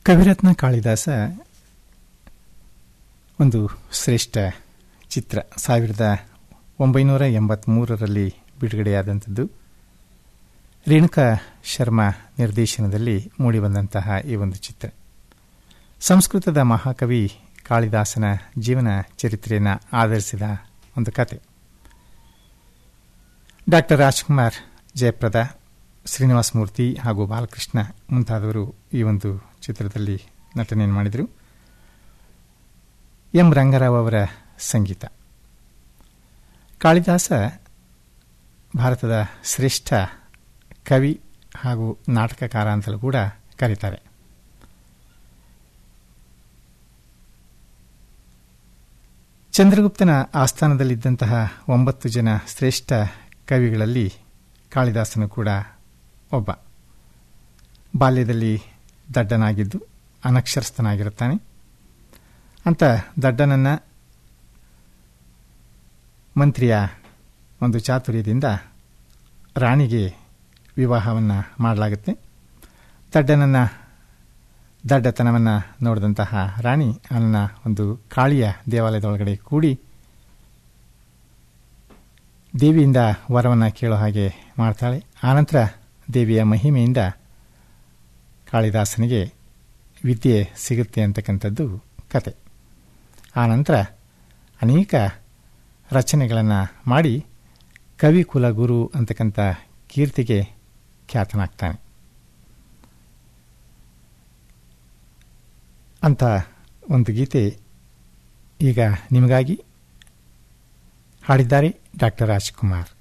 ಕವಿರತ್ನ ಕಾಳಿದಾಸ ಒಂದು ಶ್ರೇಷ್ಠ ಚಿತ್ರ ಸಾವಿರದ ಒಂಬೈನೂರ ಎಂಬತ್ತ್ಮೂರರಲ್ಲಿ ಬಿಡುಗಡೆಯಾದಂಥದ್ದು ರೇಣುಕಾ ಶರ್ಮಾ ನಿರ್ದೇಶನದಲ್ಲಿ ಮೂಡಿಬಂದಂತಹ ಈ ಒಂದು ಚಿತ್ರ ಸಂಸ್ಕೃತದ ಮಹಾಕವಿ ಕಾಳಿದಾಸನ ಜೀವನ ಚರಿತ್ರೆಯನ್ನು ಆಧರಿಸಿದ ಒಂದು ಕತೆ ಡಾಕ್ಟರ್ ರಾಜ್ಕುಮಾರ್ ಜಯಪ್ರದ ಶ್ರೀನಿವಾಸ ಮೂರ್ತಿ ಹಾಗೂ ಬಾಲಕೃಷ್ಣ ಮುಂತಾದವರು ಈ ಒಂದು ಚಿತ್ರದಲ್ಲಿ ನಟನೆಯನ್ನು ಮಾಡಿದರು ಎಂ ರಂಗರಾವ್ ಅವರ ಸಂಗೀತ ಕಾಳಿದಾಸ ಭಾರತದ ಶ್ರೇಷ್ಠ ಕವಿ ಹಾಗೂ ನಾಟಕಕಾರ ಅಂತಲೂ ಕೂಡ ಕರೀತಾರೆ ಚಂದ್ರಗುಪ್ತನ ಆಸ್ಥಾನದಲ್ಲಿದ್ದಂತಹ ಒಂಬತ್ತು ಜನ ಶ್ರೇಷ್ಠ ಕವಿಗಳಲ್ಲಿ ಕಾಳಿದಾಸನು ಕೂಡ ಒಬ್ಬ ಬಾಲ್ಯದಲ್ಲಿ ದಡ್ಡನಾಗಿದ್ದು ಅನಕ್ಷರಸ್ಥನಾಗಿರುತ್ತಾನೆ ಅಂತ ದಡ್ಡನನ್ನು ಮಂತ್ರಿಯ ಒಂದು ಚಾತುರ್ಯದಿಂದ ರಾಣಿಗೆ ವಿವಾಹವನ್ನು ಮಾಡಲಾಗುತ್ತೆ ದಡ್ಡನನ್ನು ದಡ್ಡತನವನ್ನು ನೋಡಿದಂತಹ ರಾಣಿ ಅವನ ಒಂದು ಕಾಳಿಯ ದೇವಾಲಯದೊಳಗಡೆ ಕೂಡಿ ದೇವಿಯಿಂದ ವರವನ್ನು ಕೇಳೋ ಹಾಗೆ ಮಾಡ್ತಾಳೆ ಆನಂತರ ದೇವಿಯ ಮಹಿಮೆಯಿಂದ ಕಾಳಿದಾಸನಿಗೆ ವಿದ್ಯೆ ಸಿಗುತ್ತೆ ಅಂತಕ್ಕಂಥದ್ದು ಕತೆ ಆನಂತರ ಅನೇಕ ರಚನೆಗಳನ್ನು ಮಾಡಿ ಕವಿ ಕುಲಗುರು ಅಂತಕ್ಕಂಥ ಕೀರ್ತಿಗೆ ಖ್ಯಾತನಾಗ್ತಾನೆ ಅಂತ ಒಂದು ಗೀತೆ ಈಗ ನಿಮಗಾಗಿ ಹಾಡಿದ್ದಾರೆ ಡಾಕ್ಟರ್ ರಾಜ್ಕುಮಾರ್